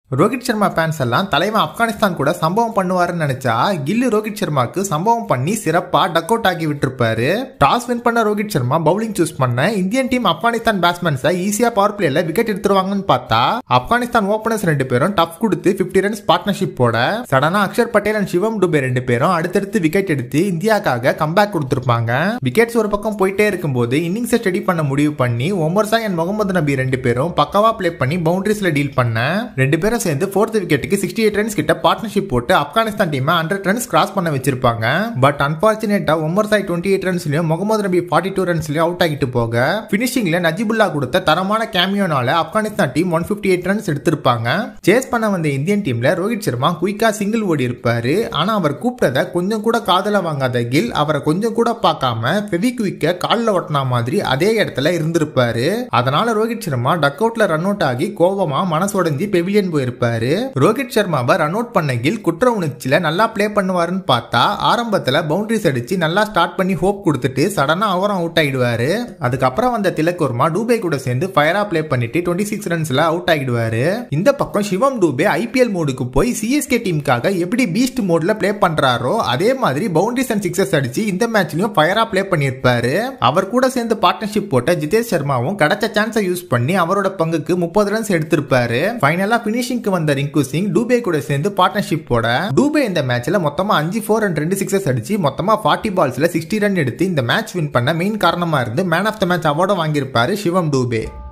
Rohit Sharma fans எல்லாம் தலைவன் ஆப்கானிஸ்தான் கூட சம்பவம் பண்ணுவாருன்னு நினைச்சா கில்லு ரோஹித் சர்மாக்கு சம்பவம் பண்ணி சிறப்பா டக் அவுட் ஆக்கி விட்டுருப்பாரு டாஸ் வின் பண்ண ரோஹித் சர்மா பவுலிங் சூஸ் பண்ண இந்தியன் டீம் ஆப்கானிஸ்தான் பேட்ஸ்மேன்ஸை ஈஸியா பவர் பிளேல விக்கெட் எடுத்துருவாங்கன்னு பார்த்தா ஆப்கானிஸ்தான் ஓபனர்ஸ் ரெண்டு பேரும் டஃப் கொடுத்து 50 ரன்ஸ் பார்ட்னர்ஷிப் போட சடனா அக்ஷர் பட்டேல் அண்ட் சிவம் டுபே ரெண்டு பேரும் அடுத்தடுத்து விக்கெட் எடுத்து இந்தியாக்காக கம்பேக் கொடுத்திருப்பாங்க விக்கெட்ஸ் ஒரு பக்கம் போயிட்டே இருக்கும்போது இன்னிங்ஸை ஸ்டடி பண்ண முடிவு பண்ணி ஒமர் சாய் அண்ட் முகமது நபி ரெண்டு பேரும் பக்காவா ப்ளே பண்ணி பவுண்டரிஸ்ல டீல் பண்ண ரெண்டு பேரும் சேர்ந்து ஃபோர்த் விக்கெட்டுக்கு சிக்ஸ்டி எயிட் ரன்ஸ் கிட்ட பார்ட்னர்ஷிப் போட்டு ஆப்கானிஸ்தான் டீமை ஹண்ட்ரட் ரன்ஸ் கிராஸ் பண்ண வச்சிருப்பாங்க பட் அன்பார்ச்சுனேட்டா ஒமர் சாய் டுவெண்ட்டி எயிட் ரன்ஸ்லயும் Mohammad Nabi forty two ரன்ஸ்லயும் out ஆகிட்டு போக பினிஷிங்ல நஜிபுல்லா கொடுத்த தரமான கேமியோனால Afghanistan team one fifty eight runs எடுத்திருப்பாங்க சேஸ் பண்ண வந்த இந்தியன் டீம்ல ரோஹித் சர்மா குயிக்கா சிங்கிள் ஓடி இருப்பாரு ஆனா அவர் கூப்பிட்டதை கொஞ்சம் கூட காதல வாங்காத கில் அவரை கொஞ்சம் கூட பார்க்காம ஃபெவிக்விக்க காலில் ஒட்டினா மாதிரி அதே இடத்துல இருந்திருப்பாரு அதனால ரோஹித் சர்மா டக் அவுட்ல ரன் அவுட் ஆகி கோபமா மனசுடைஞ்சு பெவிலியன் போயிருப்பாரு ரோஹித் சர்மாவை ரன் அவுட் பண்ண கில் குற்ற உணர்ச்சியில நல்லா ப்ளே பண்ணுவாருன்னு பார்த்தா ஆரம்பத்துல பவுண்டரிஸ் அடிச்சு நல்லா ஸ்டார்ட் பண்ணி ஹோப் கொடுத்துட்டு சடனா அவரும் அவுட் ஆயிடுவாரு அதுக்கப்புறம் வந்த திலக் வர்மா டூபே கூட சேர்ந்து ஃபயரா ப்ளே பண்ணிட்டு டுவெண்ட்டி சிக்ஸ் ரன்ஸ்ல அவுட் ஆகிடுவாரு இந்த பக்கம் சிவம் டூபே ஐபிஎல் மோடுக்கு போய் சிஎஸ்கே டீமுக்காக எப்படி பீஸ்ட் மோட்ல ப்ளே பண்றாரோ அதே மாதிரி பவுண்டரிஸ் அண்ட் சிக்ஸஸ் அடிச்சு இந்த மேட்ச்லயும் ஃபயரா ப்ளே பண்ணியிருப்பாரு அவர் கூட சேர்ந்து பார்ட்னர்ஷிப் போட்ட ஜிதேஷ் சர்மாவும் கிடைச்ச சான்ஸை யூஸ் பண்ணி அவரோட பங்குக்கு முப்பது ரன்ஸ் எடுத்திருப்பாரு ஃபைனலா பினிஷிங்க்கு வந்த ரிங்கு சிங் டூபே கூட சேர்ந்து பார்ட்னர்ஷிப் போட டூபே இந்த மேட்ச்ல மொத்தமா அஞ்சு ஃபோர் அண்ட் ரெண்டு சிக்ஸஸ் அடிச்சு மொத்தமா ஃபார்ட்டி பால்ஸ்ல சிக்ஸ்டி ரன் எடுத்து இந்த மேட்ச் வின் பண்ண மெயின் காரணமா இருந்து மேன் ஆஃப் த மேட்ச் அவார்டும் வாங்கியிருப்பாரு சிவம் டூபே